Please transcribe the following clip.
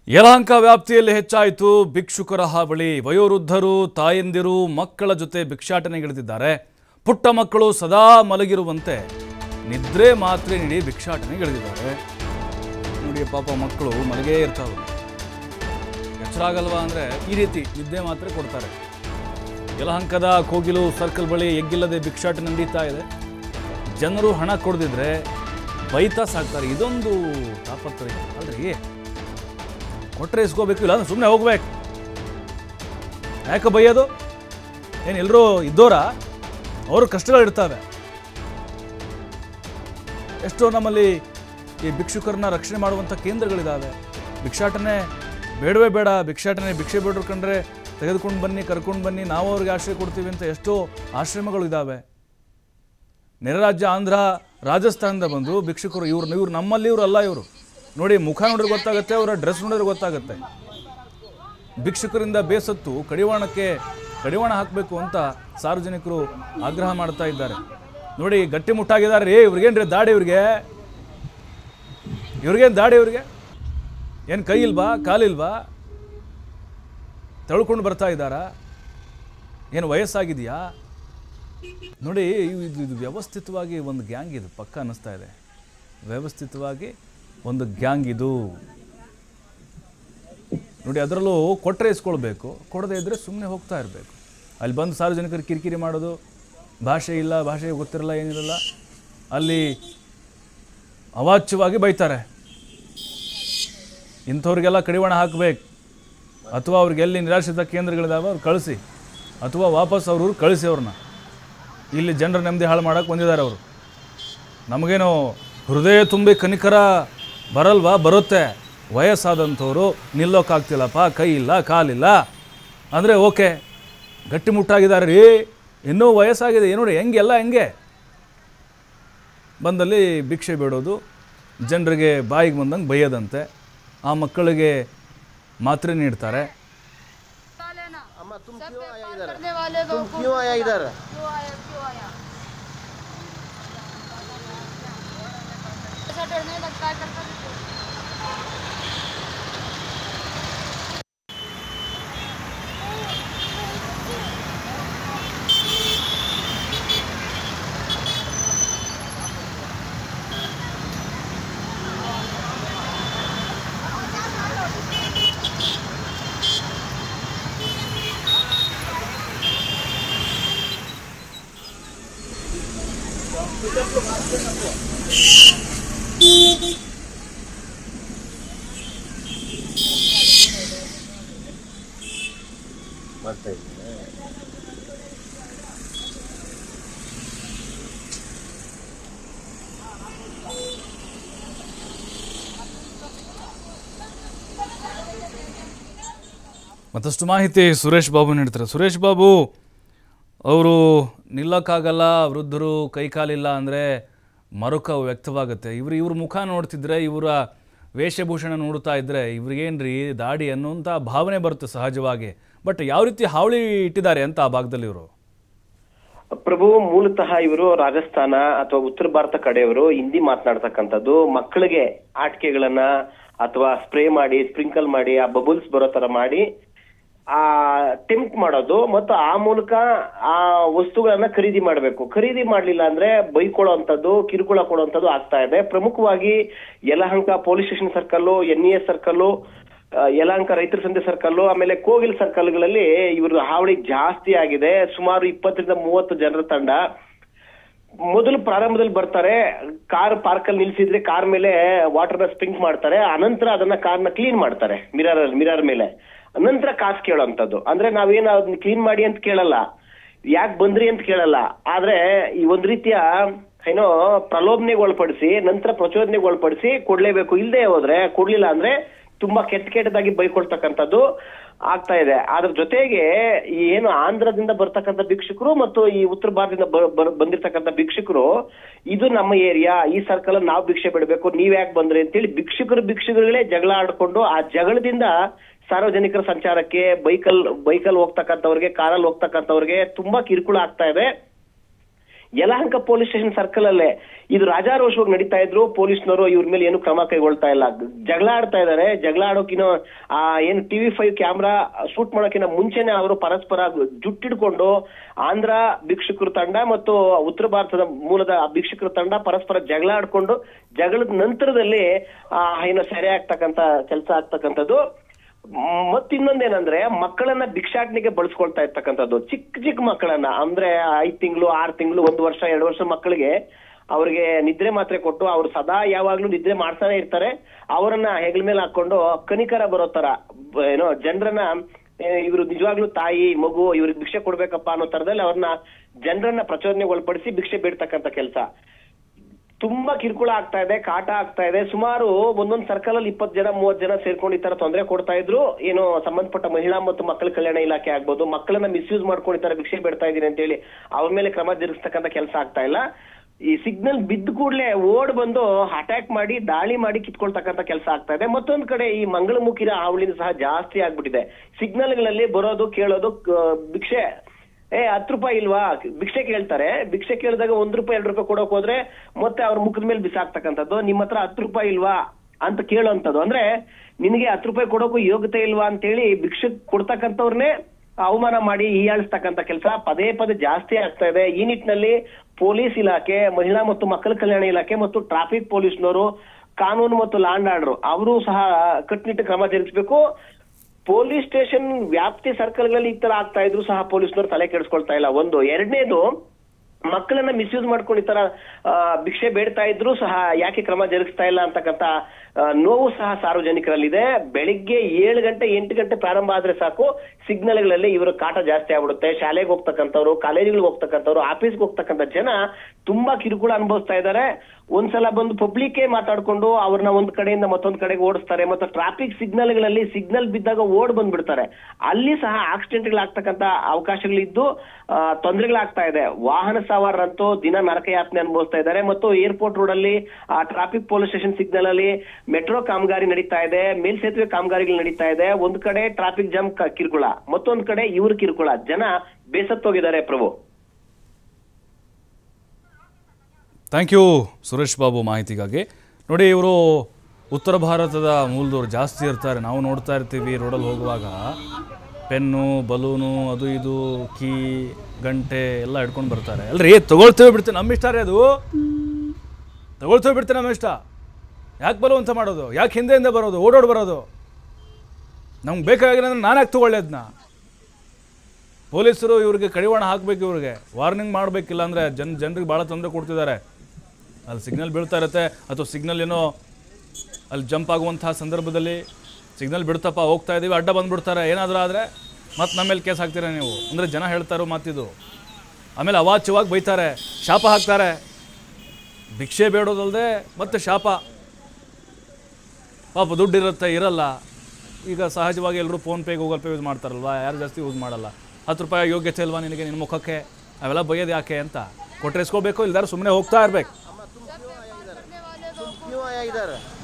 ಯಲಹಂಕ ವ್ಯಾಪ್ತಿಯಲ್ಲಿ ಹೆಚ್ಚಾಯಿತು ಭಿಕ್ಷುಕರ ಹಾವಳಿ ವಯೋವೃದ್ಧರು ತಾಯಂದಿರು ಮಕ್ಕಳ ಜೊತೆ ಭಿಕ್ಷಾಟನೆಗಿಳಿದಿದ್ದಾರೆ ಪುಟ್ಟ ಮಕ್ಕಳು ಸದಾ ಮಲಗಿರುವಂತೆ ನಿದ್ರೆ ಮಾತ್ರೆ ನೀಡಿ ಭಿಕ್ಷಾಟನೆಗಿಳಿದಿದ್ದಾರೆ ನೋಡಿ ಪಾಪ ಮಕ್ಕಳು ಮಲಗೇ ಇರ್ತಾವೆ ಎಚ್ಚರ ಆಗಲ್ವಾ ಅಂದರೆ ಈ ರೀತಿ ನಿದ್ದೆ ಮಾತ್ರೆ ಕೊಡ್ತಾರೆ ಯಲಹಂಕದ ಕೋಗಿಲು ಸರ್ಕಲ್ ಬಳಿ ಎಗ್ಗಿಲ್ಲದೆ ಭಿಕ್ಷಾಟನೆ ನಡೀತಾ ಇದೆ ಜನರು ಹಣ ಕೊಡದಿದ್ರೆ ಬೈತಾ ಸಾಕ್ತಾರೆ ಇದೊಂದು ತಾಪತ್ರೆ ಅಲ್ರಿ ಕೊಟ್ಟರೆ ಇಸ್ಕೋಬೇಕು ಇಲ್ಲ ಅಂದ್ರೆ ಸುಮ್ಮನೆ ಹೋಗ್ಬೇಕು ಯಾಕೆ ಬೈಯೋದು ಏನು ಎಲ್ಲರೂ ಇದ್ದೋರ ಅವರು ಕಷ್ಟಗಳಿರ್ತವೆ ಎಷ್ಟೋ ನಮ್ಮಲ್ಲಿ ಈ ಭಿಕ್ಷುಕರನ್ನ ರಕ್ಷಣೆ ಮಾಡುವಂಥ ಕೇಂದ್ರಗಳಿದ್ದಾವೆ ಭಿಕ್ಷಾಟನೆ ಬೇಡವೇ ಬೇಡ ಭಿಕ್ಷಾಟನೆ ಭಿಕ್ಷೆ ಬೇಡರು ಕಂಡ್ರೆ ತೆಗೆದುಕೊಂಡು ಬನ್ನಿ ಕರ್ಕೊಂಡು ಬನ್ನಿ ನಾವು ಅವ್ರಿಗೆ ಆಶ್ರಯ ಕೊಡ್ತೀವಿ ಅಂತ ಎಷ್ಟೋ ಆಶ್ರಮಗಳು ಇದ್ದಾವೆ ನೆರೆ ರಾಜ್ಯ ಆಂಧ್ರ ರಾಜಸ್ಥಾನದ ಬಂದು ಭಿಕ್ಷುಕರು ಇವ್ರು ಇವ್ರು ನಮ್ಮಲ್ಲಿ ಇವ್ರು ಅಲ್ಲ ಇವರು ನೋಡಿ ಮುಖ ನೋಡಿದ್ರೆ ಗೊತ್ತಾಗುತ್ತೆ ಅವರ ಡ್ರೆಸ್ ನೋಡಿದ್ರೆ ಗೊತ್ತಾಗುತ್ತೆ ಭಿಕ್ಷುಕರಿಂದ ಬೇಸತ್ತು ಕಡಿವಾಣಕ್ಕೆ ಕಡಿವಾಣ ಹಾಕಬೇಕು ಅಂತ ಸಾರ್ವಜನಿಕರು ಆಗ್ರಹ ಮಾಡ್ತಾ ಇದ್ದಾರೆ ನೋಡಿ ಗಟ್ಟಿ ಮುಟ್ಟಾಗಿದ್ದಾರೆ ರೀ ಇವ್ರಿಗೇನ್ರಿ ದಾಡಿ ಇವ್ರಿಗೆ ಇವ್ರಿಗೇನು ದಾಡಿ ಇವ್ರಿಗೆ ಏನು ಕೈ ಇಲ್ವಾ ಕಾಲಿಲ್ವಾ ತಳ್ಕೊಂಡು ಬರ್ತಾ ಇದ್ದಾರಾ ಏನು ವಯಸ್ಸಾಗಿದೆಯಾ ನೋಡಿ ಇದು ಇದು- ಇದು ವ್ಯವಸ್ಥಿತವಾಗಿ ಒಂದು ಗ್ಯಾಂಗ್ ಇದು ಪಕ್ಕ ಅನ್ನಿಸ್ತಾ ಇದೆ ವ್ಯವಸ್ಥಿತವಾಗಿ ಒಂದು ಗ್ಯಾಂಗ್ ಇದು ನೋಡಿ ಅದರಲ್ಲೂ ಕೊಟ್ಟರೆ ಇಸ್ಕೊಳ್ಬೇಕು ಕೊಡದೇ ಇದ್ದರೆ ಸುಮ್ಮನೆ ಹೋಗ್ತಾ ಇರಬೇಕು ಅಲ್ಲಿ ಬಂದು ಸಾರ್ವಜನಿಕರು ಕಿರಿಕಿರಿ ಮಾಡೋದು ಭಾಷೆ ಇಲ್ಲ ಭಾಷೆ ಗೊತ್ತಿರಲ್ಲ ಏನಿರಲ್ಲ ಅಲ್ಲಿ ಅವಾಚ್ಯವಾಗಿ ಬೈತಾರೆ ಇಂಥವ್ರಿಗೆಲ್ಲ ಕಡಿವಾಣ ಹಾಕಬೇಕು ಅಥವಾ ಅವ್ರಿಗೆ ಎಲ್ಲಿ ನಿರಾಶ್ರಿತ ಕೇಂದ್ರಗಳಿದಾವೆ ಅವ್ರು ಕಳಿಸಿ ಅಥವಾ ವಾಪಸ್ ಅವ್ರ ಊರಿಗೆ ಕಳಿಸಿ ಅವ್ರನ್ನ ಇಲ್ಲಿ ಜನರ ನೆಮ್ಮದಿ ಹಾಳು ಮಾಡೋಕೆ ಬಂದಿದ್ದಾರೆ ಅವರು ನಮಗೇನು ಹೃದಯ ತುಂಬಿ ಕನಿಕರ ಬರಲ್ವಾ ಬರುತ್ತೆ ವಯಸ್ಸಾದಂಥವ್ರು ನಿಲ್ಲೋಕ್ಕಾಗ್ತಿಲ್ಲಪ್ಪ ಕೈ ಇಲ್ಲ ಕಾಲಿಲ್ಲ ಅಂದರೆ ಓಕೆ ಗಟ್ಟಿಮುಟ್ಟಾಗಿದ್ದಾರೆ ರೀ ಇನ್ನೂ ವಯಸ್ಸಾಗಿದೆ ಏನು ನೋಡಿ ಹೆಂಗೆಲ್ಲ ಹೆಂಗೆ ಬಂದಲ್ಲಿ ಭಿಕ್ಷೆ ಬೇಡೋದು ಜನರಿಗೆ ಬಾಯಿಗೆ ಬಂದಂಗೆ ಬೈಯೋದಂತೆ ಆ ಮಕ್ಕಳಿಗೆ ಮಾತ್ರೆ ನೀಡ್ತಾರೆ अम्मा तुम सब क्यों आया व्यापार इधर करने वाले तुम लोग क्यों आया इधर क्यों आया क्यों आया ऐसा डरने लगता है करता ಬರ್ತಾ ಇದ್ದೀನಿ ಮತ್ತಷ್ಟು ಮಾಹಿತಿ ಸುರೇಶ್ ಬಾಬು ನೀಡ್ತಾರೆ ಸುರೇಶ್ ಬಾಬು ಅವರು ನಿಲ್ಲಕ್ಕಾಗಲ್ಲ ವೃದ್ಧರು ಕೈಕಾಲಿಲ್ಲ ಅಂದರೆ ಮರುಕ ವ್ಯಕ್ತವಾಗುತ್ತೆ ಇವರು ಇವ್ರ ಮುಖ ನೋಡ್ತಿದ್ರೆ ಇವರ ವೇಷಭೂಷಣ ನೋಡ್ತಾ ಇದ್ದರೆ ಇವ್ರಿಗೇನ್ರಿ ದಾಡಿ ಅನ್ನುವಂಥ ಭಾವನೆ ಬರುತ್ತೆ ಸಹಜವಾಗಿ ಬಟ್ ಯಾವ ರೀತಿ ಹಾವಳಿ ಇಟ್ಟಿದ್ದಾರೆ ಅಂತ ಆ ಭಾಗದಲ್ಲಿ ಇವರು ಪ್ರಭು ಮೂಲತಃ ಇವರು ರಾಜಸ್ಥಾನ ಅಥವಾ ಉತ್ತರ ಭಾರತ ಕಡೆಯವರು ಹಿಂದಿ ಮಾತನಾಡ್ತಕ್ಕಂಥದ್ದು ಮಕ್ಕಳಿಗೆ ಆಟಿಕೆಗಳನ್ನ ಅಥವಾ ಸ್ಪ್ರೇ ಮಾಡಿ ಸ್ಪ್ರಿಂಕಲ್ ಮಾಡಿ ಆ ಬಬಲ್ಸ್ ಬರೋ ತರ ಮಾಡಿ ಆ ಟೆಂಪ್ಟ್ ಮಾಡೋದು ಮತ್ತು ಆ ಮೂಲಕ ಆ ವಸ್ತುಗಳನ್ನ ಖರೀದಿ ಮಾಡಬೇಕು ಖರೀದಿ ಮಾಡ್ಲಿಲ್ಲ ಅಂದ್ರೆ ಬೈಕೊಳ್ಳೋ ಅಂತದ್ದು ಕಿರುಕುಳ ಕೊಡುವಂತದ್ದು ಆಗ್ತಾ ಇದೆ ಪ್ರಮುಖವಾಗಿ Yelahanka police station circle N E S circle Yelahanka ರೈತರ ಸಂತೆ ಸರ್ಕಲ್ ಆಮೇಲೆ ಕೋಗಿಲ್ ಸರ್ಕಲ್ಗಳಲ್ಲಿ ಇವ್ರ ಹಾವಳಿ ಜಾಸ್ತಿ ಆಗಿದೆ ಸುಮಾರು ಇಪ್ಪತ್ತರಿಂದ ಮೂವತ್ತು ಜನರ ತಂಡ ಮೊದಲು ಪ್ರಾರಂಭದಲ್ಲಿ ಬರ್ತಾರೆ ಕಾರ್ ಪಾರ್ಕ್ ಅಲ್ಲಿ ನಿಲ್ಸಿದ್ರೆ ಕಾರ್ ಮೇಲೆ ವಾಟರ್ ನ ಸ್ಪ್ರಿಂಕ್ ಮಾಡ್ತಾರೆ ಅನಂತರ ಅದನ್ನ ಕಾರ್ನ ಕ್ಲೀನ್ ಮಾಡ್ತಾರೆ ಮಿರರ್ ಮಿರರ್ ಮೇಲೆ ನಂತರ ಕಾಸು ಕೇಳೋಂಥದ್ದು ಅಂದ್ರೆ ನಾವೇನು ಅದನ್ನ ಕ್ಲೀನ್ ಮಾಡಿ ಅಂತ ಕೇಳಲ್ಲ ಯಾಕೆ ಬಂದ್ರಿ ಅಂತ ಕೇಳಲ್ಲ ಆದ್ರೆ ಈ ಒಂದ್ ರೀತಿಯ ಏನೋ ಪ್ರಲೋಭನೆಗೆ ಒಳಪಡಿಸಿ ನಂತರ ಪ್ರಚೋದನೆಗೆ ಒಳಪಡಿಸಿ ಕೊಡ್ಲೇಬೇಕು ಇಲ್ಲದೆ ಹೋದ್ರೆ ಕೊಡ್ಲಿಲ್ಲ ಅಂದ್ರೆ ತುಂಬಾ ಕೆಟ್ಟ ಕೆಟ್ಟದಾಗಿ ಬೈಕೊಳ್ತಕ್ಕಂಥದ್ದು ಆಗ್ತಾ ಇದೆ ಅದ್ರ ಜೊತೆಗೆ ಈ ಏನು ಆಂಧ್ರದಿಂದ ಬರ್ತಕ್ಕಂಥ ಭಿಕ್ಷುಕರು ಮತ್ತು ಈ ಉತ್ತರ ಭಾರತದಿಂದ ಬ- ಬರ್- ಬಂದಿರ್ತಕ್ಕಂಥ ಭಿಕ್ಷುಕರು ಇದು ನಮ್ಮ ಏರಿಯಾ ಈ ಸರ್ಕಲ್ ನಾವು ಭಿಕ್ಷೆ ಬಿಡಬೇಕು ನೀವ್ ಯಾಕೆ ಬಂದ್ರಿ ಅಂತೇಳಿ ಭಿಕ್ಷುಕರು ಭಿಕ್ಷುಕರುಗಳೇ ಜಗಳ ಆಡ್ಕೊಂಡು ಆ ಜಗಳದಿಂದ ಸಾರ್ವಜನಿಕರ ಸಂಚಾರಕ್ಕೆ ಬೈಕಲ್ ಬೈಕಲ್ ಹೋಗ್ತಕ್ಕಂಥವ್ರಿಗೆ ಕಾರಲ್ಲಿ ಹೋಗ್ತಕ್ಕಂಥವ್ರಿಗೆ ತುಂಬಾ ಕಿರುಕುಳ ಆಗ್ತಾ ಇದೆ ಯಲಹಂಕ ಪೊಲೀಸ್ ಸ್ಟೇಷನ್ ಸರ್ಕಲ್ ಅಲ್ಲೇ ಇದು ರಾಜಾರೋಷವಾಗಿ ನಡೀತಾ ಇದ್ರು ಪೊಲೀಸ್ನವರು ಇವ್ರ ಮೇಲೆ ಏನು ಕ್ರಮ ಕೈಗೊಳ್ತಾ ಇಲ್ಲ ಜಗಳ ಆಡ್ತಾ ಇದಾರೆ ಜಗಳ ಆಡೋಕಿನ ಆ ಏನು ಟಿವಿ ಫೈವ್ ಕ್ಯಾಮ್ರಾ ಶೂಟ್ ಮಾಡೋಕಿನ ಮುಂಚೆನೆ ಅವರು ಪರಸ್ಪರ ಜುಟ್ಟಿಡ್ಕೊಂಡು ಆಂಧ್ರ ಭಿಕ್ಷುಕರ ತಂಡ ಮತ್ತು ಉತ್ತರ ಭಾರತದ ಮೂಲದ ಭಿಕ್ಷುಕರ ತಂಡ ಪರಸ್ಪರ ಜಗಳ ಆಡ್ಕೊಂಡು ಜಗಳದ ನಂತರದಲ್ಲಿ ಆ ಏನು ಸೆರೆ ಆಗ್ತಕ್ಕಂತ ಕೆಲಸ ಆಗ್ತಕ್ಕಂಥದ್ದು ಮ್, ಮತ್ತಿನ್ನೊಂದೇನಂದ್ರೆ ಮಕ್ಕಳನ್ನ ಭಿಕ್ಷಾಟನೆಗೆ ಬಳಸ್ಕೊಳ್ತಾ ಇರ್ತಕ್ಕಂಥದ್ದು ಚಿಕ್ಕ ಚಿಕ್ಕ ಮಕ್ಕಳನ್ನ ಅಂದ್ರೆ ಐದ್ ತಿಂಗಳು ಆರ್ ತಿಂಗಳು ಒಂದು ವರ್ಷ ಎರಡು ವರ್ಷ ಮಕ್ಕಳಿಗೆ ಅವ್ರಿಗೆ ನಿದ್ರೆ ಮಾತ್ರೆ ಕೊಟ್ಟು ಅವ್ರು ಸದಾ ಯಾವಾಗ್ಲೂ ನಿದ್ರೆ ಮಾಡ್ತಾನೆ ಇರ್ತಾರೆ ಅವರನ್ನ ಹೆಗಲ ಮೇಲೆ ಹಾಕೊಂಡು ಕನಿಕರ ಬರೋ ತರ ಬ- ಏನೋ ಜನರನ್ನ ಇವರು ನಿಜವಾಗ್ಲೂ ತಾಯಿ ಮಗು ಇವ್ರಿಗೆ ಭಿಕ್ಷೆ ಕೊಡ್ಬೇಕಪ್ಪ ಅನ್ನೋ ತರದಲ್ಲಿ ಅವ್ರನ್ನ ಜನರನ್ನ ಪ್ರಚೋದನೆಗೆ ಒಳಪಡಿಸಿ ಭಿಕ್ಷೆ ಬೇಡ್ತಕ್ಕಂಥ ಕೆಲಸ ತುಂಬಾ ಕಿರುಕುಳ ಆಗ್ತಾ ಇದೆ ಕಾಟ ಆಗ್ತಾ ಇದೆ ಸುಮಾರು ಒಂದೊಂದ್ ಸರ್ಕಲ್ ಅಲ್ಲಿ ಇಪ್ಪತ್ತು ಜನ ಮೂವತ್ ಜನ ಸೇರ್ಕೊಂಡು ಈ ತರ ತೊಂದರೆ ಕೊಡ್ತಾ ಇದ್ರು ಏನು ಸಂಬಂಧಪಟ್ಟ ಮಹಿಳಾ ಮತ್ತು ಮಕ್ಕಳ ಕಲ್ಯಾಣ ಇಲಾಖೆ ಆಗ್ಬೋದು ಮಕ್ಕಳನ್ನ ಮಿಸ್ಯೂಸ್ ಮಾಡ್ಕೊಂಡು ಈ ತರ ಭಿಕ್ಷೆ ಬೇಡ್ತಾ ಇದೀನಿ ಅಂತ ಹೇಳಿ ಅವ್ರ ಮೇಲೆ ಕ್ರಮ ಜರುಗಿಸ್ತಕ್ಕಂಥ ಕೆಲಸ ಆಗ್ತಾ ಇಲ್ಲ ಈ ಸಿಗ್ನಲ್ ಬಿದ್ದ ಕೂಡಲೇ ಓಡ್ ಬಂದು ಅಟ್ಯಾಕ್ ಮಾಡಿ ದಾಳಿ ಮಾಡಿ ಕಿತ್ಕೊಳ್ತಕ್ಕಂಥ ಕೆಲಸ ಆಗ್ತಾ ಇದೆ ಮತ್ತೊಂದ್ ಕಡೆ ಈ ಮಂಗಳಮುಖಿನ ಹಾವಳಿನ ಸಹ ಜಾಸ್ತಿ ಆಗ್ಬಿಟ್ಟಿದೆ ಸಿಗ್ನಲ್ಗಳಲ್ಲಿ ಬರೋದು ಕೇಳೋದು ಕ- ಭಿಕ್ಷೆ ಏ ಹತ್ತು ರೂಪಾಯಿ ಇಲ್ವಾ ಭಿಕ್ಷೆ ಕೇಳ್ತಾರೆ ಭಿಕ್ಷೆ ಕೇಳಿದಾಗ ಒಂದ್ ರೂಪಾಯಿ ಎರಡು ರೂಪಾಯಿ ಕೊಡೋಕ್ ಹೋದ್ರೆ ಮತ್ತೆ ಅವ್ರ ಮುಖದ ಮೇಲೆ ಬಿಸಾಕ್ತಕ್ಕಂಥದ್ದು ನಿಮ್ಮ ಹತ್ರ ಹತ್ತು ರೂಪಾಯಿ ಇಲ್ವಾ ಅಂತ ಕೇಳೋಂಥದ್ದು ಅಂದ್ರೆ ನಿನಗೆ ಹತ್ತು ರೂಪಾಯಿ ಕೊಡೋಕು ಯೋಗ್ಯತೆ ಇಲ್ವಾ ಅಂತೇಳಿ ಭಿಕ್ಷೆ ಕೊಡ್ತಕ್ಕಂಥವ್ರನ್ನೇ ಅವಮಾನ ಮಾಡಿ ಹೀಯಾಳಿಸ್ತಕ್ಕಂಥ ಕೆಲಸ ಪದೇ ಪದೇ ಜಾಸ್ತಿ ಆಗ್ತಾ ಇದೆ ಈ ನಿಟ್ಟಿನಲ್ಲಿ ಪೊಲೀಸ್ ಇಲಾಖೆ ಮಹಿಳಾ ಮತ್ತು ಮಕ್ಕಳ ಕಲ್ಯಾಣ ಇಲಾಖೆ ಮತ್ತು ಟ್ರಾಫಿಕ್ ಪೊಲೀಸ್ನವರು ಕಾನೂನು ಮತ್ತು ಲಾಂಡ್ ಆರ್ಡರ್ ಅವರು ಸಹ ಕಟ್ಟುನಿಟ್ಟು ಕ್ರಮ ಜರುಗಿಸಬೇಕು ಪೊಲೀಸ್ ಸ್ಟೇಷನ್ ವ್ಯಾಪ್ತಿ ಸರ್ಕಲ್ಗಳಲ್ಲಿ ಈ ತರ ಆಗ್ತಾ ಇದ್ರು ಸಹ ಪೊಲೀಸ್ನವರು ತಲೆ ಕೆಡಿಸ್ಕೊಳ್ತಾ ಇಲ್ಲ ಒಂದು ಎರಡನೇದು ಮಕ್ಕಳನ್ನ ಮಿಸ್ಯೂಸ್ ಮಾಡ್ಕೊಂಡು ಈ ತರ ಆ, ಭಿಕ್ಷೆ ಬೇಡ್ತಾ ಇದ್ರು ಸಹ ಯಾಕೆ ಕ್ರಮ ಜರುಗಿಸ್ತಾ ಇಲ್ಲ ಅಂತಕ್ಕಂತ ಆ, ನೋವು ಸಹ ಸಾರ್ವಜನಿಕರಲ್ಲಿದೆ ಬೆಳಿಗ್ಗೆ ಏಳು ಗಂಟೆ ಎಂಟು ಗಂಟೆ ಪ್ರಾರಂಭ ಆದ್ರೆ ಸಾಕು ಸಿಗ್ನಲ್ಗಳಲ್ಲಿ ಇವರ ಕಾಟ ಜಾಸ್ತಿ ಆಗ್ಬಿಡುತ್ತೆ ಶಾಲೆಗೆ ಹೋಗ್ತಕ್ಕಂಥವ್ರು ಕಾಲೇಜ್ಗಳಿಗೆ ಹೋಗ್ತಕ್ಕಂಥವ್ರು ಆಫೀಸ್ಗೆ ಹೋಗ್ತಕ್ಕಂಥ ಜನ ತುಂಬಾ ಕಿರುಕುಳ ಅನುಭವಿಸ್ತಾ ಇದ್ದಾರೆ ಒಂದ್ಸಲ ಬಂದು ಪಬ್ಲಿಕ್ಕೇ ಮಾತಾಡ್ಕೊಂಡು ಅವ್ರನ್ನ ಒಂದ್ ಕಡೆಯಿಂದ ಮತ್ತೊಂದ್ ಕಡೆಗೆ ಓಡಿಸ್ತಾರೆ ಮತ್ತು ಟ್ರಾಫಿಕ್ ಸಿಗ್ನಲ್ಗಳಲ್ಲಿ ಸಿಗ್ನಲ್ ಬಿದ್ದಾಗ ಓಡ್ ಬಂದ್ಬಿಡ್ತಾರೆ ಅಲ್ಲಿ ಸಹ ಆಕ್ಸಿಡೆಂಟ್ಗಳಾಗ್ತಕ್ಕಂಥ ಅವಕಾಶಗಳಿದ್ದು ಆ, ತೊಂದರೆಗಳಾಗ್ತಾ ಇದೆ ವಾಹನ ಸವಾರರಂತೂ ದಿನ ನರಕಯಾತನೆ ಅನುಭವಿಸ್ತಾ ಇದ್ದಾರೆ ಮತ್ತು ಏರ್ಪೋರ್ಟ್ ರೋಡ್ ಅಲ್ಲಿ ಟ್ರಾಫಿಕ್ ಪೊಲೀಸ್ ಸ್ಟೇಷನ್ ಸಿಗ್ನಲ್ ಅಲ್ಲಿ ಮೆಟ್ರೋ ಕಾಮಗಾರಿ ನಡೀತಾ ಇದೆ ಮೇಲ್ಸೇತುವೆ ಕಾಮಗಾರಿಗಳು ನಡೀತಾ ಇದೆ ಒಂದ್ ಕಡೆ ಟ್ರಾಫಿಕ್ ಜಾಮ್ ಕ- ಕಿರುಕುಳ ಮತ್ತೊಂದ್ ಕಡೆ ಇವ್ರ ಕಿರುಕುಳ ಜನ ಬೇಸತ್ತೋಗಿದ್ದಾರೆ ಪ್ರಭು ಥ್ಯಾಂಕ್ ಯು ಸುರೇಶ್ ಬಾಬು ಮಾಹಿತಿಗಾಗಿ ನೋಡಿ ಇವರು ಉತ್ತರ ಭಾರತದ ಮೂಲದವ್ರು ಜಾಸ್ತಿ ಇರ್ತಾರೆ ನಾವು ನೋಡ್ತಾ ಇರ್ತೀವಿ ರೋಡಲ್ಲಿ ಹೋಗುವಾಗ ಪೆನ್ನು ಬಲೂನು ಅದು ಇದು ಕೀ ಗಂಟೆ ಎಲ್ಲ ಹಿಡ್ಕೊಂಡು ಬರ್ತಾರೆ ಅಲ್ರಿ ತಗೊಳ್ತೇವೆ ಬಿಡ್ತೇವೆ ನಮ್ಮ ಇಷ್ಟ ರೀ ಅದು ತಗೊಳ್ತೇವೆ ಬಿಡ್ತೇವೆ ನಮ್ಮ ಇಷ್ಟ ಯಾಕೆ ಬಲವಂತ ಮಾಡೋದು ಯಾಕೆ ಹಿಂದೆಯಿಂದ ಬರೋದು ಓಡೋಡಿ ಬರೋದು ನಮ್ಗೆ ಬೇಕಾಗಿಲ್ಲ ಅಂದ್ರೆ ನಾನು ಯಾಕೆ ತಗೊಳ್ಳಿ ಅದನ್ನ ಪೊಲೀಸರು ಇವ್ರಿಗೆ ಕಡಿವಾಣ ಹಾಕಬೇಕು ಇವ್ರಿಗೆ ವಾರ್ನಿಂಗ್ ಮಾಡಬೇಕಿಲ್ಲ ಅಂದರೆ ಜನ ಜನರಿಗೆ ಭಾಳ ತೊಂದರೆ ಕೊಡ್ತಿದ್ದಾರೆ ಅಲ್ಲಿ ಸಿಗ್ನಲ್ ಬೀಳ್ತಾ ಇರುತ್ತೆ ಅಥವಾ ಸಿಗ್ನಲ್ ಏನೋ ಅಲ್ಲಿ ಜಂಪ್ ಆಗುವಂತಹ ಸಂದರ್ಭದಲ್ಲಿ ಸಿಗ್ನಲ್ ಬಿಡ್ತಪ್ಪ ಹೋಗ್ತಾ ಇದ್ದೀವಿ ಅಡ್ಡ ಬಂದುಬಿಡ್ತಾರೆ ಏನಾದರೂ ಆದರೆ ಮತ್ತೆ ನಮ್ಮ ಮೇಲೆ ಕೇಸ್ ಹಾಕ್ತೀರಾ ನೀವು ಅಂದರೆ ಜನ ಹೇಳ್ತಾರೋ ಮಾತಿದು ಆಮೇಲೆ ಅವಾಚ್ಯವಾಗಿ ಬೈತಾರೆ ಶಾಪ ಹಾಕ್ತಾರೆ ಭಿಕ್ಷೆ ಬೇಡೋದಲ್ಲದೆ ಮತ್ತೆ ಶಾಪ ಪಾಪ ದುಡ್ಡು ಇರುತ್ತೆ ಇರಲ್ಲ ಈಗ ಸಹಜವಾಗಿ ಎಲ್ಲರೂ ಫೋನ್ಪೇ ಗೂಗಲ್ ಪೇ ಯೂಸ್ ಮಾಡ್ತಾರಲ್ವಾ ಯಾರು ಜಾಸ್ತಿ ಯೂಸ್ ಮಾಡಲ್ಲ ಹತ್ತು ರೂಪಾಯಿ ಯೋಗ್ಯತೆ ಇಲ್ವಾ ನಿನಗೆ ನಿನ್ನ ಮುಖಕ್ಕೆ ಅವೆಲ್ಲ ಬೈಯೋದು ಯಾಕೆ ಅಂತ ಕೊಟ್ಟರೆ ಇಸ್ಕೋಬೇಕು ಇಲ್ದಾರ ಸುಮ್ಮನೆ ಹೋಗ್ತಾ ಇರ್ಬೇಕು करने वाले लोग क्यों आया इधर